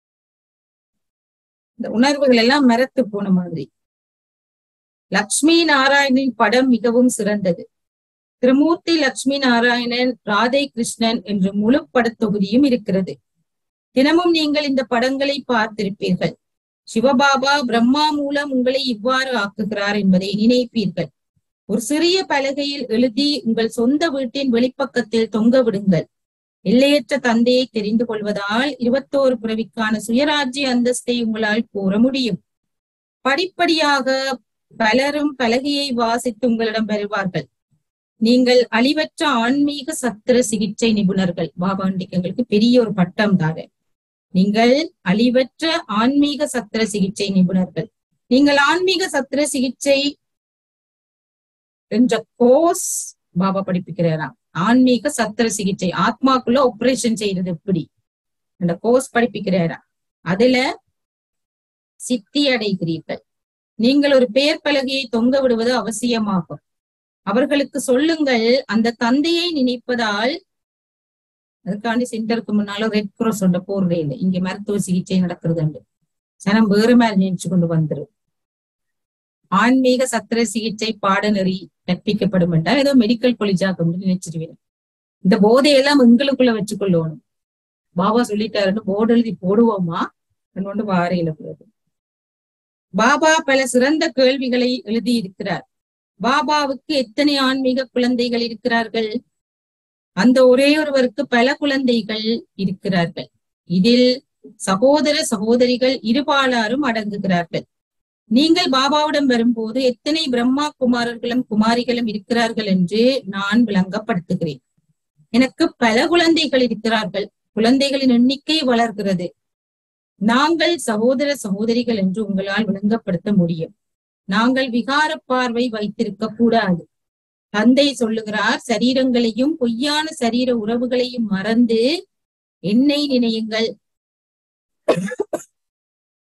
இந்த உணர்வுகள் எல்லாம் மரத்து போன மாதிரி லக்ஷ்மி நாராயணனின் படம் மிகவும் சிறந்தது திருமூர்த்தி லட்சுமி நாராயணன் ராதை கிருஷ்ணன் என்ற முழு படத்தொகுதியும் இருக்கிறது தினமும் நீங்கள் இந்த படங்களை பார்த்திருப்பீர்கள் சிவபாபா பிரம்மா மூலம் உங்களை இவ்வாறு ஆக்குகிறார் என்பதை நினைப்பீர்கள் ஒரு சிறிய பலகையில் எழுதி உங்கள் சொந்த வீட்டின் வெளிப்பக்கத்தில் தொங்க விடுங்கள் எல்லையற்ற தந்தையை தெரிந்து கொள்வதால் இருபத்தோரு பிறவிக்கான சுயராஜ்ய அந்தஸ்தை உங்களால் கூற முடியும் படிப்படியாக பலரும் பலகையை வாசித்து உங்களிடம் வருவார்கள் நீங்கள் அழிவற்ற ஆன்மீக சத்திர சிகிச்சை நிபுணர்கள் பாபா எங்களுக்கு பெரிய ஒரு பட்டம் தாரு நீங்கள் அழிவற்ற ஆன்மீக சத்திர சிகிச்சை நிபுணர்கள் நீங்கள் ஆன்மீக சத்திர சிகிச்சை என்ற கோர்ஸ் பாபா படிப்பிக்கிறாராம் ஆன்மீக சத்திர சிகிச்சை ஆத்மாக்குள்ள ஆபரேஷன் செய்யறது எப்படி அந்த கோர்ஸ் படிப்பிக்கிறாரா அதுல சித்தி அடைகிறீர்கள் நீங்கள் ஒரு பெயர் பலகையை தொங்க விடுவது அவசியமாகும் அவர்களுக்கு சொல்லுங்கள் அந்த தந்தையை நினைப்பதால் அதுக்காண்டி சென்டருக்கு முன்னால ரெட் கிராஸ் ஒன்ற போறதே இல்லை இங்க மருத்துவ சிகிச்சை நடக்கிறது சனம் வேறு மாதிரி நினைச்சு கொண்டு வந்துரும் ஆன்மீக சத்திர சிகிச்சை பாடநெறி கற்பிக்கப்படும் என்றால் ஏதோ மெடிக்கல் காலேஜாக நினைச்சிருவேன் இந்த போதையெல்லாம் எங்களுக்குள்ள வச்சுக்கொள்ளணும் பாபா சொல்லிட்டாருன்னு போர்டு எழுதி போடுவோமா என்னொண்டு வாரையில போகுது பாபா பல சிறந்த கேள்விகளை எழுதி இருக்கிறார் பாபாவுக்கு எத்தனை ஆன்மீக குழந்தைகள் இருக்கிறார்கள் அந்த ஒரே ஒருவருக்கு பல குழந்தைகள் இருக்கிறார்கள் இதில் சகோதர சகோதரிகள் இருபாலாரும் அடங்குகிறார்கள் நீங்கள் பாபாவிடம் வரும்போது எத்தனை பிரம்மா குமாரர்களும் குமாரிகளும் இருக்கிறார்கள் என்று நான் விளங்கப்படுத்துகிறேன் எனக்கு பல குழந்தைகள் இருக்கிறார்கள் குழந்தைகளின் எண்ணிக்கை வளர்கிறது நாங்கள் சகோதர சகோதரிகள் என்று உங்களால் விளங்கப்படுத்த முடியும் நாங்கள் விகார பார்வை வைத்திருக்க கூடாது தந்தை சொல்லுகிறார் சரீரங்களையும் பொய்யான சரீர உறவுகளையும் மறந்து என்னை நினையுங்கள்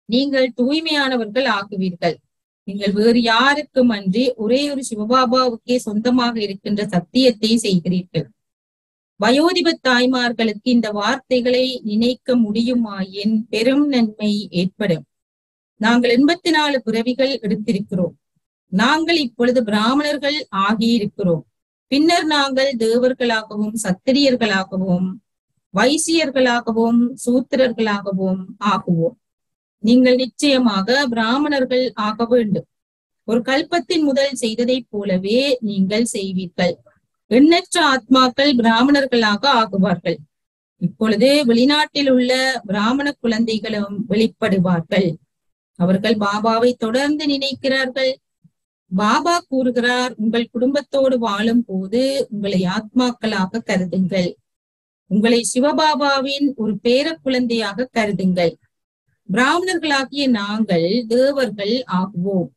நீங்கள் தூய்மையானவர்கள் ஆகுவீர்கள் நீங்கள் வேறு யாருக்கும் அன்றி ஒரே ஒரு சிவபாபாவுக்கே சொந்தமாக இருக்கின்ற சத்தியத்தை செய்கிறீர்கள் வயோதிப தாய்மார்களுக்கு இந்த வார்த்தைகளை நினைக்க முடியுமாயின் பெரும் நன்மை ஏற்படும் நாங்கள் எண்பத்தி நாலு பிறவிகள் எடுத்திருக்கிறோம் நாங்கள் இப்பொழுது பிராமணர்கள் ஆகியிருக்கிறோம் பின்னர் நாங்கள் தேவர்களாகவும் சத்திரியர்களாகவும் வைசியர்களாகவும் சூத்திரர்களாகவும் ஆகுவோம் நீங்கள் நிச்சயமாக பிராமணர்கள் ஆக வேண்டும் ஒரு கல்பத்தின் முதல் செய்ததைப் போலவே நீங்கள் செய்வீர்கள் எண்ணற்ற ஆத்மாக்கள் பிராமணர்களாக ஆகுவார்கள் இப்பொழுது வெளிநாட்டில் உள்ள பிராமண குழந்தைகளும் வெளிப்படுவார்கள் அவர்கள் பாபாவை தொடர்ந்து நினைக்கிறார்கள் பாபா கூறுகிறார் உங்கள் குடும்பத்தோடு வாழும் போது உங்களை ஆத்மாக்களாக கருதுங்கள் உங்களை சிவபாபாவின் ஒரு பேர குழந்தையாக கருதுங்கள் பிராமணர்களாகிய நாங்கள் தேவர்கள் ஆகுவோம்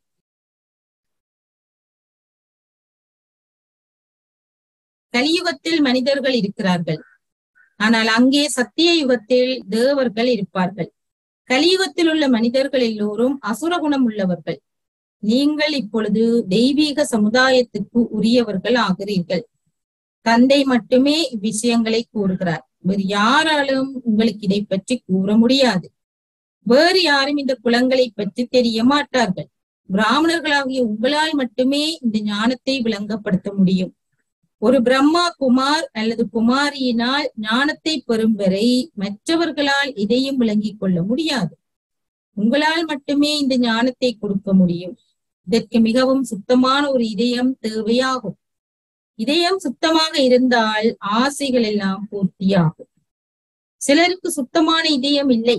கலியுகத்தில் மனிதர்கள் இருக்கிறார்கள் ஆனால் அங்கே சத்திய யுகத்தில் தேவர்கள் இருப்பார்கள் கலியுகத்தில் உள்ள மனிதர்கள் எல்லோரும் அசுர குணம் உள்ளவர்கள் நீங்கள் இப்பொழுது தெய்வீக சமுதாயத்துக்கு உரியவர்கள் ஆகிறீர்கள் தந்தை மட்டுமே இவ்விஷயங்களை கூறுகிறார் வேறு யாராலும் உங்களுக்கு இதை பற்றி கூற முடியாது வேறு யாரும் இந்த குலங்களை பற்றி தெரிய மாட்டார்கள் பிராமணர்களாகிய உங்களால் மட்டுமே இந்த ஞானத்தை விளங்கப்படுத்த முடியும் ஒரு பிரம்மா குமார் அல்லது குமாரியினால் ஞானத்தை பெறும் வரை மற்றவர்களால் இதையும் விளங்கிக் கொள்ள முடியாது உங்களால் மட்டுமே இந்த ஞானத்தை கொடுக்க முடியும் இதற்கு மிகவும் சுத்தமான ஒரு இதயம் தேவையாகும் இதயம் சுத்தமாக இருந்தால் ஆசைகள் எல்லாம் பூர்த்தியாகும் சிலருக்கு சுத்தமான இதயம் இல்லை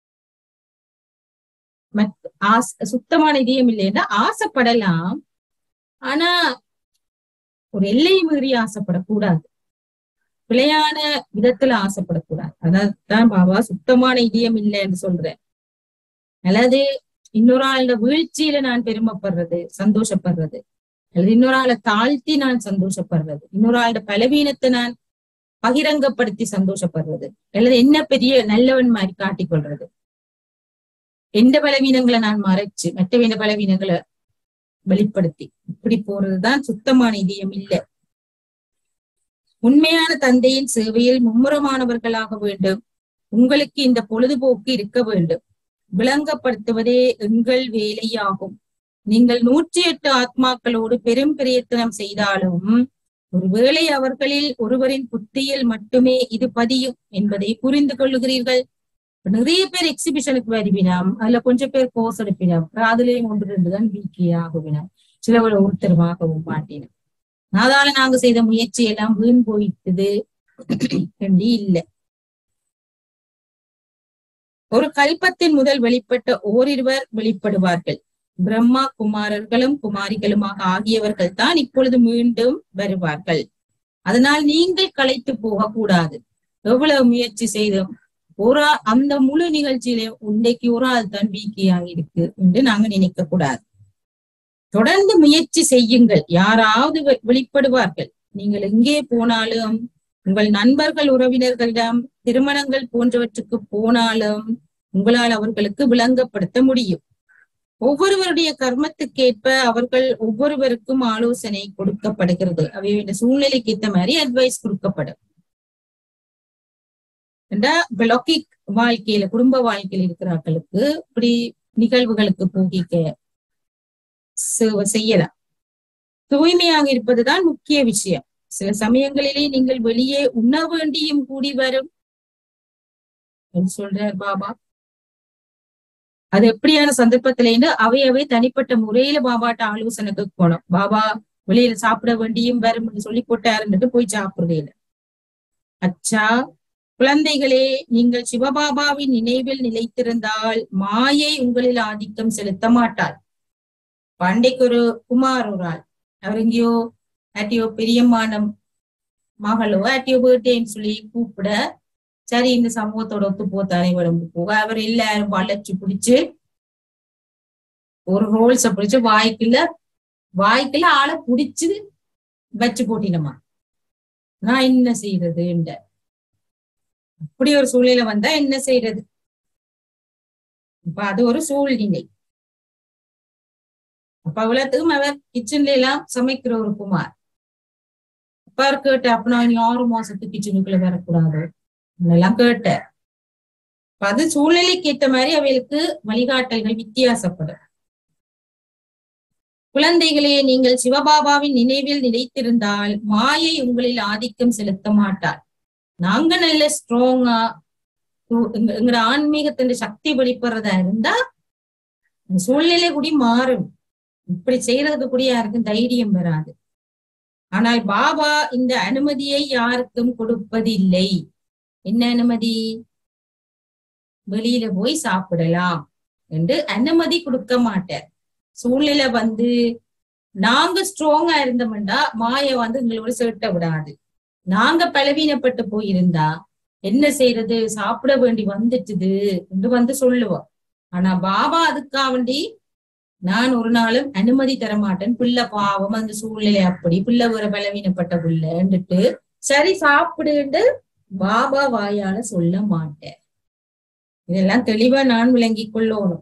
சுத்தமான இதயம் இல்லைன்னா ஆசைப்படலாம் ஆனா ஒரு எல்லை மீறி ஆசைப்படக்கூடாது பிழையான விதத்துல ஆசைப்படக்கூடாது அதான் பாபா சுத்தமான இதயம் இல்லைன்னு சொல்றேன் அல்லது இன்னொரு ஆளோட வீழ்ச்சியில நான் பெருமைப்படுறது சந்தோஷப்படுறது அல்லது இன்னொரு ஆளை தாழ்த்தி நான் சந்தோஷப்படுறது இன்னொரு ஆளோட பலவீனத்தை நான் பகிரங்கப்படுத்தி சந்தோஷப்படுறது அல்லது என்ன பெரிய நல்லவன் மாதிரி காட்டிக்கொள்றது எந்த பலவீனங்களை நான் மறைச்சு மற்ற பலவீனங்களை வெளிப்படுத்தி இப்படி போறதுதான் சுத்தமான இதயம் இல்லை உண்மையான தந்தையின் சேவையில் மும்முரமானவர்களாக வேண்டும் உங்களுக்கு இந்த பொழுதுபோக்கு இருக்க வேண்டும் விளங்கப்படுத்துவதே எங்கள் வேலையாகும் நீங்கள் நூற்றி எட்டு ஆத்மாக்களோடு பெரும் பிரயத்தனம் செய்தாலும் ஒருவேளை அவர்களில் ஒருவரின் புத்தியில் மட்டுமே இது பதியும் என்பதை புரிந்து கொள்ளுகிறீர்கள் நிறைய பேர் எக்ஸிபிஷனுக்கு வருவினாம் அதுல கொஞ்சம் பேர் கோர்ஸ் எடுப்பினோம் அதுலயும் ஒன்று ரெண்டு தான் வீக்கே ஆகுவினோம் சிலவள ஒருத்தருமாகவும் மாட்டினோம் அதால நாங்க செய்த முயற்சி எல்லாம் வீண் போயிட்டது இல்லை ஒரு கல்பத்தின் முதல் வெளிப்பட்ட ஓரிருவர் வெளிப்படுவார்கள் பிரம்மா குமாரர்களும் குமாரிகளுமாக ஆகியவர்கள் தான் இப்பொழுது மீண்டும் வருவார்கள் அதனால் நீங்கள் களைத்து போக கூடாது எவ்வளவு முயற்சி செய்தோம் ஒரு அந்த முழு நிகழ்ச்சியில உண்டைக்கு ஒரு ஆள் தான் வீக்கியாக இருக்கு என்று நாங்க நினைக்க கூடாது தொடர்ந்து முயற்சி செய்யுங்கள் யாராவது வெளிப்படுவார்கள் நீங்கள் எங்கே போனாலும் உங்கள் நண்பர்கள் உறவினர்களிடம் திருமணங்கள் போன்றவற்றுக்கு போனாலும் உங்களால் அவர்களுக்கு விளங்கப்படுத்த முடியும் ஒவ்வொருவருடைய கர்மத்துக்கேற்ப அவர்கள் ஒவ்வொருவருக்கும் ஆலோசனை கொடுக்கப்படுகிறது அவையோட சூழ்நிலைக்கு ஏற்ற மாதிரி அட்வைஸ் கொடுக்கப்படும் பிளாக்கிக் வாழ்க்கையில குடும்ப வாழ்க்கையில் இருக்கிறவர்களுக்கு இப்படி நிகழ்வுகளுக்கு போகிக்க செய்யலாம் தூய்மையாக இருப்பதுதான் முக்கிய விஷயம் சில சமயங்களிலே நீங்கள் வெளியே உண்ண வேண்டியும் கூடி வரும் சொல்றார் பாபா அது எப்படியான சந்தர்ப்பத்திலேன்னு அவை அவை தனிப்பட்ட முறையில பாபாட்ட ஆலோசனைக்கு போனோம் பாபா வெளியில சாப்பிட வேண்டியும் வரும் சொல்லி போட்டாருன்னுட்டு போய் சாப்பிடுறதே இல்லை அச்சா குழந்தைகளே நீங்கள் சிவபாபாவின் நினைவில் நிலைத்திருந்தால் மாயை உங்களில் ஆதிக்கம் செலுத்த மாட்டாள் பண்டைக்கு ஒரு குமார் ஒரு ஆள் அவர் எங்கேயோ ஆட்டியோ பெரியம்மான மகளோ ஆட்டியோ பர்த்டேன்னு சொல்லி கூப்பிட சரி இந்த சமூகத்தோட ஒத்து போத்தானே உடம்பு போக அவர் எல்லாரும் வளைச்சு பிடிச்சு ஒரு ரோல்ஸ பிடிச்சு வாய்க்குள்ள வாய்க்குள்ள ஆளை பிடிச்சு வச்சு போட்டினமா நான் என்ன செய்யறதுன்ற அப்படி ஒரு சூழ்நிலை வந்தா என்ன செய்யறது அப்ப அது ஒரு சூழ்நிலை அப்ப அவ்வளவுக்கும் அவர் கிச்சன்ல எல்லாம் சமைக்கிற ஒரு குமார் அப்ப அவர் கேட்ட அப்ப நீ ஆறு மாசத்துக்கு கிச்சனுக்குள்ள வரக்கூடாது எல்லாம் கேட்ட அப்ப அது சூழ்நிலைக்கு ஏத்த மாதிரி அவைகளுக்கு வழிகாட்டல்கள் வித்தியாசப்படும் குழந்தைகளே நீங்கள் சிவபாபாவின் நினைவில் நிலைத்திருந்தால் மாயை உங்களில் ஆதிக்கம் செலுத்த மாட்டார் நாங்க நல்ல ஸ்ட்ராங்கா எங்களோட ஆன்மீகத்தின் சக்தி வெளிப்படுறதா இருந்தா சூழ்நிலை கூடி மாறும் இப்படி செய்யறதுக்கு கூட யாருக்கும் தைரியம் வராது ஆனால் பாபா இந்த அனுமதியை யாருக்கும் கொடுப்பதில்லை என்ன அனுமதி வெளியில போய் சாப்பிடலாம் என்று அனுமதி கொடுக்க மாட்டார் சூழ்நிலை வந்து நாங்க ஸ்ட்ராங்கா இருந்தோம்டா மாய வந்து எங்களோட சேர்ட்ட விடாது நாங்க பலவீனப்பட்டு போயிருந்தா என்ன செய்யறது சாப்பிட வேண்டி வந்துட்டுது என்று வந்து சொல்லுவோம் ஆனா பாபா அதுக்காக வேண்டி நான் ஒரு நாளும் அனுமதி தர மாட்டேன் பிள்ளை பாவம் அந்த சூழ்நிலை அப்படி பிள்ளை ஒரு பலவீனப்பட்ட பிள்ளைன்னுட்டு சரி சாப்பிடுன்னு பாபா வாயால சொல்ல மாட்டேன் இதெல்லாம் தெளிவா நான் விளங்கி கொள்ளணும்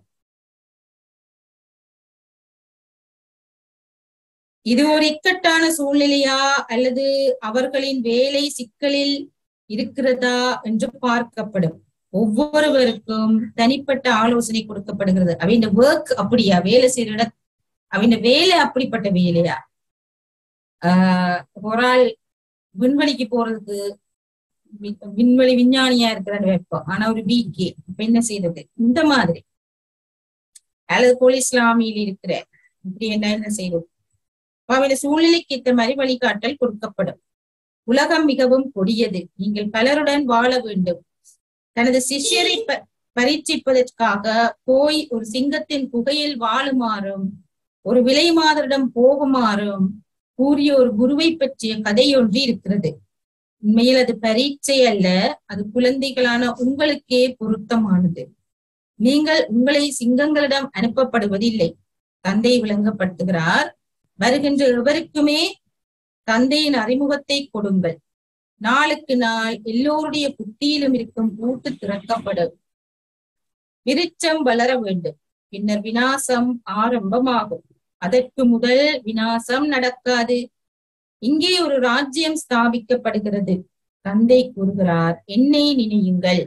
இது ஒரு இக்கட்டான சூழ்நிலையா அல்லது அவர்களின் வேலை சிக்கலில் இருக்கிறதா என்று பார்க்கப்படும் ஒவ்வொருவருக்கும் தனிப்பட்ட ஆலோசனை கொடுக்கப்படுகிறது அவங்க ஒர்க் அப்படியா வேலை செய்யற இட அவங்க வேலை அப்படிப்பட்ட வேலையா ஆஹ் ஒரு ஆள் விண்வெளிக்கு போறதுக்கு விண்வெளி விஞ்ஞானியா இருக்கிறான்னு வைப்போம் ஆனா ஒரு பிகே இப்ப என்ன செய்யறது இந்த மாதிரி அல்லது போலீஸ் இஸ்லாமியில் இருக்கிற இப்படி என்ன என்ன செய்யறது அவருடைய சூழ்நிலைக்கு ஏற்ற மாதிரி வழிகாட்டல் கொடுக்கப்படும் உலகம் மிகவும் கொடியது நீங்கள் பலருடன் வாழ வேண்டும் தனது சிஷ்யரை பரீட்சிப்பதற்காக போய் ஒரு சிங்கத்தின் குகையில் வாழுமாறும் ஒரு விலை மாதரிடம் போகுமாறும் கூறிய ஒரு குருவை பற்றிய கதை ஒன்று இருக்கிறது உண்மையில் அது பரீட்சை அல்ல அது குழந்தைகளான உங்களுக்கே பொருத்தமானது நீங்கள் உங்களை சிங்கங்களிடம் அனுப்பப்படுவதில்லை தந்தை விளங்கப்படுத்துகிறார் வருகின்ற எவருக்குமே தந்தையின் அறிமுகத்தை கொடுங்கள் நாளுக்கு நாள் எல்லோருடைய புத்தியிலும் இருக்கும் ஊட்டு திறக்கப்படும் விருச்சம் வளர வேண்டும் பின்னர் வினாசம் ஆரம்பமாகும் அதற்கு முதல் வினாசம் நடக்காது இங்கே ஒரு ராஜ்யம் ஸ்தாபிக்கப்படுகிறது தந்தை கூறுகிறார் என்னை நினையுங்கள்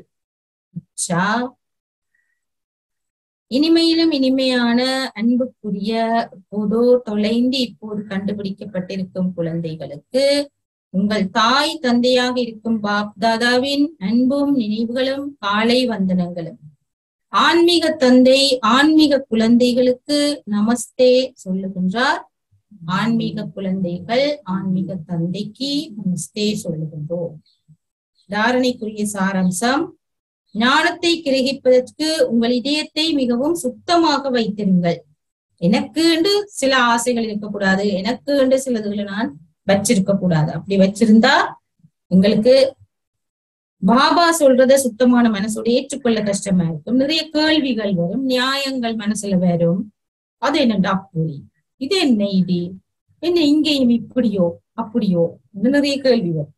இனிமையிலும் இனிமையான அன்புக்குரிய பொதோ தொலைந்து இப்போது கண்டுபிடிக்கப்பட்டிருக்கும் குழந்தைகளுக்கு உங்கள் தாய் தந்தையாக இருக்கும் பாப் தாதாவின் அன்பும் நினைவுகளும் காலை வந்தனங்களும் ஆன்மீக தந்தை ஆன்மீக குழந்தைகளுக்கு நமஸ்தே சொல்லுகின்றார் ஆன்மீக குழந்தைகள் ஆன்மீக தந்தைக்கு நமஸ்தே சொல்லுகின்றோம் தாரணைக்குரிய சாராம்சம் ஞானத்தை கிரகிப்பதற்கு உங்கள் இதயத்தை மிகவும் சுத்தமாக வைத்திருங்கள் எனக்கு என்று சில ஆசைகள் இருக்கக்கூடாது எனக்கு என்று சிலதுகளை நான் வச்சிருக்க கூடாது அப்படி வச்சிருந்தா உங்களுக்கு பாபா சொல்றத சுத்தமான மனசோட ஏற்றுக்கொள்ள கஷ்டமா இருக்கும் நிறைய கேள்விகள் வரும் நியாயங்கள் மனசுல வரும் அது என்னடா அப்படி இது என்ன இது என்ன இங்கேயும் இப்படியோ அப்படியோ நிறைய கேள்வி வரும்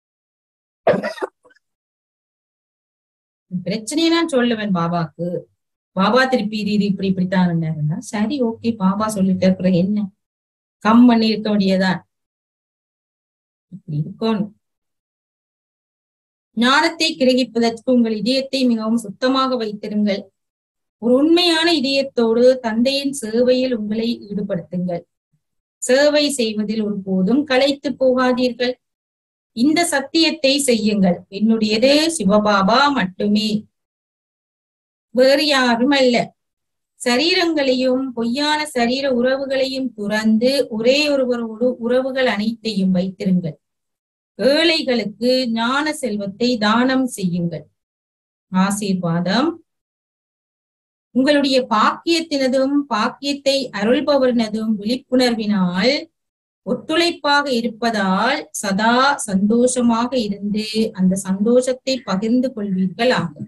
பிரச்சனையை நான் சொல்லுவேன் பாபாக்கு பாபா திருப்பி இது இது இப்படி இப்படித்தான் சரி ஓகே பாபா சொல்லிட்டு இருக்கிற என்ன கம் பண்ணி இருக்க வேண்டியதான் இப்படி இருக்கணும் ஞானத்தை கிரகிப்பதற்கு உங்கள் இதயத்தை மிகவும் சுத்தமாக வைத்திருங்கள் ஒரு உண்மையான இதயத்தோடு தந்தையின் சேவையில் உங்களை ஈடுபடுத்துங்கள் சேவை செய்வதில் ஒருபோதும் களைத்து போகாதீர்கள் இந்த சத்தியத்தை செய்யுங்கள் என்னுடையது சிவபாபா மட்டுமே வேறு யாரும் அல்ல சரீரங்களையும் பொய்யான சரீர உறவுகளையும் துறந்து ஒரே ஒருவரோடு உறவுகள் அனைத்தையும் வைத்திருங்கள் ஏழைகளுக்கு ஞான செல்வத்தை தானம் செய்யுங்கள் ஆசீர்வாதம் உங்களுடைய பாக்கியத்தினதும் பாக்கியத்தை அருள்பவரினதும் விழிப்புணர்வினால் ஒத்துழைப்பாக இருப்பதால் சதா சந்தோஷமாக இருந்து அந்த சந்தோஷத்தை பகிர்ந்து கொள்வீர்கள் ஆகும்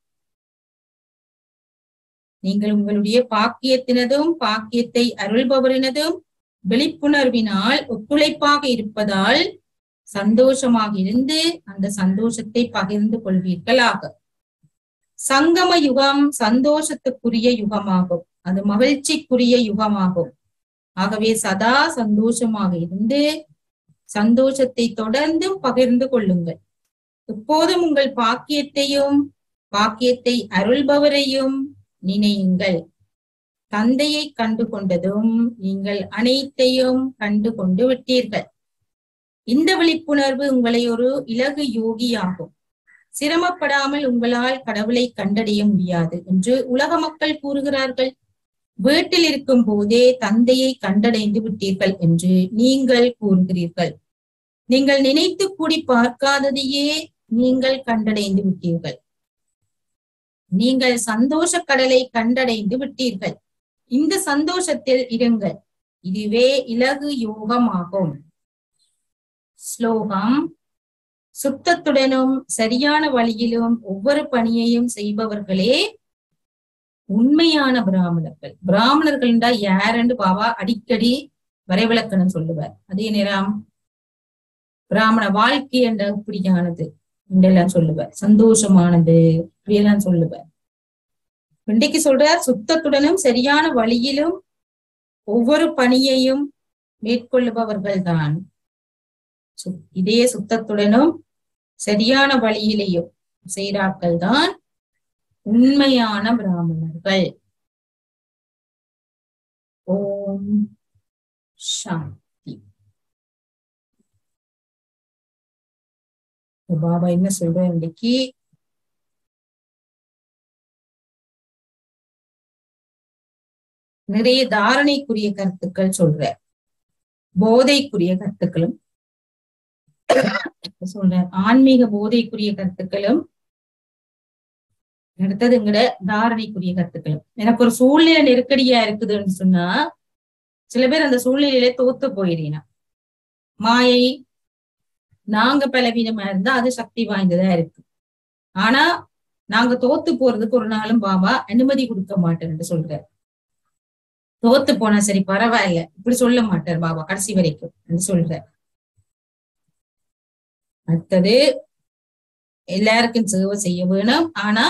நீங்கள் உங்களுடைய பாக்கியத்தினதும் பாக்கியத்தை அருள்பவரினதும் விழிப்புணர்வினால் ஒத்துழைப்பாக இருப்பதால் சந்தோஷமாக இருந்து அந்த சந்தோஷத்தை பகிர்ந்து கொள்வீர்களாக சங்கம யுகம் சந்தோஷத்துக்குரிய யுகமாகும் அது மகிழ்ச்சிக்குரிய யுகமாகும் ஆகவே சதா சந்தோஷமாக இருந்து சந்தோஷத்தை தொடர்ந்தும் பகிர்ந்து கொள்ளுங்கள் எப்போதும் உங்கள் பாக்கியத்தையும் பாக்கியத்தை அருள்பவரையும் நினையுங்கள் தந்தையை கண்டு கொண்டதும் நீங்கள் அனைத்தையும் கண்டு கொண்டு விட்டீர்கள் இந்த விழிப்புணர்வு உங்களை ஒரு இலகு யோகியாகும் சிரமப்படாமல் உங்களால் கடவுளை கண்டடைய முடியாது என்று உலக மக்கள் கூறுகிறார்கள் வீட்டில் இருக்கும் போதே தந்தையை கண்டடைந்து விட்டீர்கள் என்று நீங்கள் கூறுகிறீர்கள் நீங்கள் நினைத்து கூடி பார்க்காததையே நீங்கள் கண்டடைந்து விட்டீர்கள் நீங்கள் சந்தோஷ கடலை கண்டடைந்து விட்டீர்கள் இந்த சந்தோஷத்தில் இருங்கள் இதுவே இலகு யோகமாகும் ஸ்லோகம் சுத்தத்துடனும் சரியான வழியிலும் ஒவ்வொரு பணியையும் செய்பவர்களே உண்மையான பிராமணர்கள் பிராமணர்கள்டா யாருன்னு பாவா அடிக்கடி வரைவிலக்கணம் சொல்லுவார் அதே நேரம் பிராமண வாழ்க்கை என்ற இப்படியானது என்றெல்லாம் சொல்லுவார் சந்தோஷமானது இப்படியெல்லாம் சொல்லுவார் இன்றைக்கு சொல்றார் சுத்தத்துடனும் சரியான வழியிலும் ஒவ்வொரு பணியையும் மேற்கொள்ளுபவர்கள் தான் இதே சுத்தத்துடனும் சரியான வழியிலேயும் செய்தாக்கள் தான் உண்மையான பிராமணர்கள் ஓம் சாந்தி பாபா என்ன சொல்ற இன்னைக்கு நிறைய தாரணைக்குரிய கருத்துக்கள் சொல்ற போதைக்குரிய கருத்துக்களும் சொல்ற ஆன்மீக போதைக்குரிய கருத்துக்களும் அடுத்தது எங்கட தாரணைக்குரிய கருத்துக்களும் எனக்கு ஒரு சூழ்நிலை நெருக்கடியா இருக்குதுன்னு சொன்னா சில பேர் அந்த சூழ்நிலையில தோத்து போயிடுறீனா மாயை நாங்க பலவீனமா இருந்தா அது சக்தி வாய்ந்ததா இருக்கு ஆனா நாங்க தோத்து போறதுக்கு ஒரு நாளும் பாபா அனுமதி கொடுக்க மாட்டேன்னு சொல்றாரு தோத்து போனா சரி பரவாயில்ல இப்படி சொல்ல மாட்டார் பாபா கடைசி வரைக்கும் சொல்ற அடுத்தது எல்லாருக்கும் சேவை செய்ய வேணும் ஆனா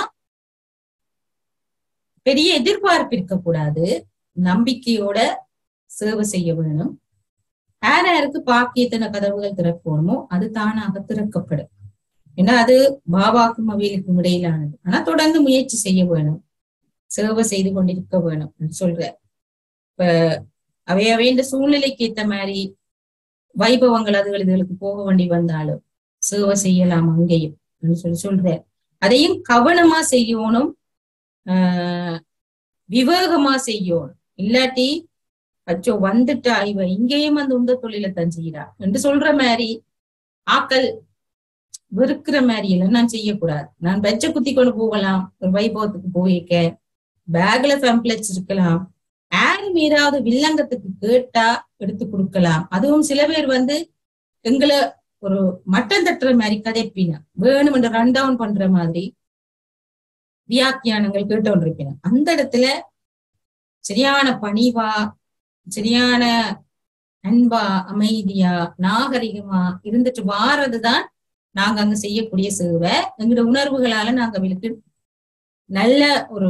பெரிய எதிர்பார்ப்பு இருக்கக்கூடாது நம்பிக்கையோட சேவை செய்ய வேணும் யார் யாருக்கு பாக்கியத்தின கதவுகள் திறக்கணுமோ அது தானாக திறக்கப்படும் ஏன்னா அது பாபாக்கும் அவைகளுக்கும் இடையிலானது ஆனா தொடர்ந்து முயற்சி செய்ய வேணும் சேவை செய்து கொண்டிருக்க வேணும் சொல்ற இப்ப அவை அவைன்ற சூழ்நிலைக்கு ஏத்த மாதிரி வைபவங்கள் அதுகள் இதுகளுக்கு போக வேண்டி வந்தாலும் சேவை செய்யலாம் அங்கேயும் சொல்லி சொல்ற அதையும் கவனமா செய்யணும் ஆஹ் விவேகமா செய்யணும் இல்லாட்டி அச்சோ வந்துட்டா இவ இங்கேயும் அந்த உந்த தொழில தான் செய்யறா என்று சொல்ற மாதிரி ஆக்கள் வெறுக்கிற மாதிரி எல்லாம் நான் செய்யக்கூடாது நான் பச்சை குத்தி கொண்டு போகலாம் ஒரு வைபவத்துக்கு போயிருக்க பேக்ல பேம்ப்ளெட்ஸ் இருக்கலாம் யாரும் ஏதாவது வில்லங்கத்துக்கு கேட்டா எடுத்து கொடுக்கலாம் அதுவும் சில பேர் வந்து எங்களை ஒரு மட்டம் தட்டுற மாதிரி கதைப்பினா வேணும் என்று ரன் டவுன் பண்ற மாதிரி வியாக்கியானங்கள் கேட்டோன்றிருப்பின அந்த இடத்துல சரியான பணிவா சரியான அன்பா அமைதியா நாகரிகமா இருந்துட்டு வாரதுதான் நாங்க அங்க செய்யக்கூடிய சேவை எங்களோட உணர்வுகளால நாங்க அவளுக்கு நல்ல ஒரு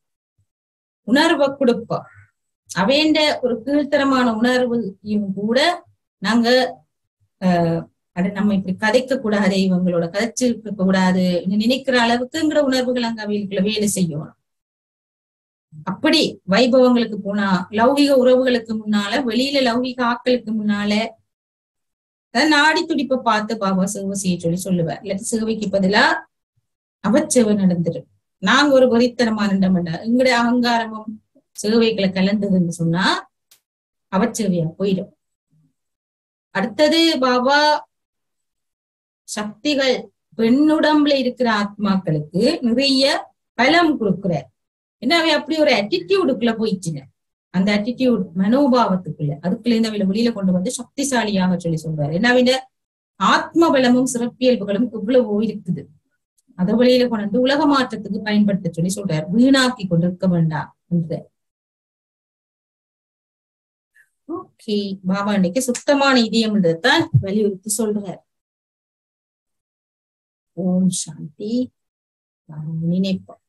உணர்வை கொடுப்போம் அவேண்ட ஒரு கீழ்த்தரமான உணர்வையும் கூட நாங்க ஆஹ் அட நம்ம இப்படி கதைக்க கூடாது இவங்களோட கதைச்சு இருக்க கூடாது நினைக்கிற அளவுக்குங்கிற உணர்வுகள் அங்க அவைகளுக்குள்ள வேலை செய்யணும் அப்படி வைபவங்களுக்கு போனா லௌகிக உறவுகளுக்கு முன்னால வெளியில லௌகிக ஆக்களுக்கு முன்னால நாடி துடிப்பை பார்த்து பாபா சேவை செய்ய சொல்லி சொல்லுவார் இல்லாட்டி சேவைக்கு பதிலா அவச்சேவை நடந்துடும் நாங்க ஒரு வெறித்தனமான இடம்டா எங்களுடைய அகங்காரமும் சேவைகளை கலந்ததுன்னு சொன்னா அவச்சேவையா போயிடும் அடுத்தது பாபா சக்திகள் பெண்ணுடம்புல இருக்கிற ஆத்மாக்களுக்கு நிறைய பலம் கொடுக்குறார் என்ன அவை அப்படி ஒரு அட்டிடியூடுக்குள்ள போயிடுச்சுங்க அந்த அட்டிடியூட் மனோபாவத்துக்குள்ள அதுக்குள்ள இருந்து அவையில வெளியில கொண்டு வந்து சக்திசாலியாக சொல்லி சொல்றாரு என்ன அவையில ஆத்ம பலமும் சிறப்பியல்புகளும் இவ்வளவோ இருக்குது அதை வெளியில கொண்டு வந்து உலக மாற்றத்துக்கு பயன்படுத்த சொல்லி சொல்றாரு வீணாக்கி கொண்டிருக்க வேண்டாம் என்ற ஓகே பாபா இன்னைக்கு சுத்தமான இதயம்ன்றதுதான் வலியுறுத்தி சொல்றார் ஓம் சாந்தி ஆஹ் நினைப்போம்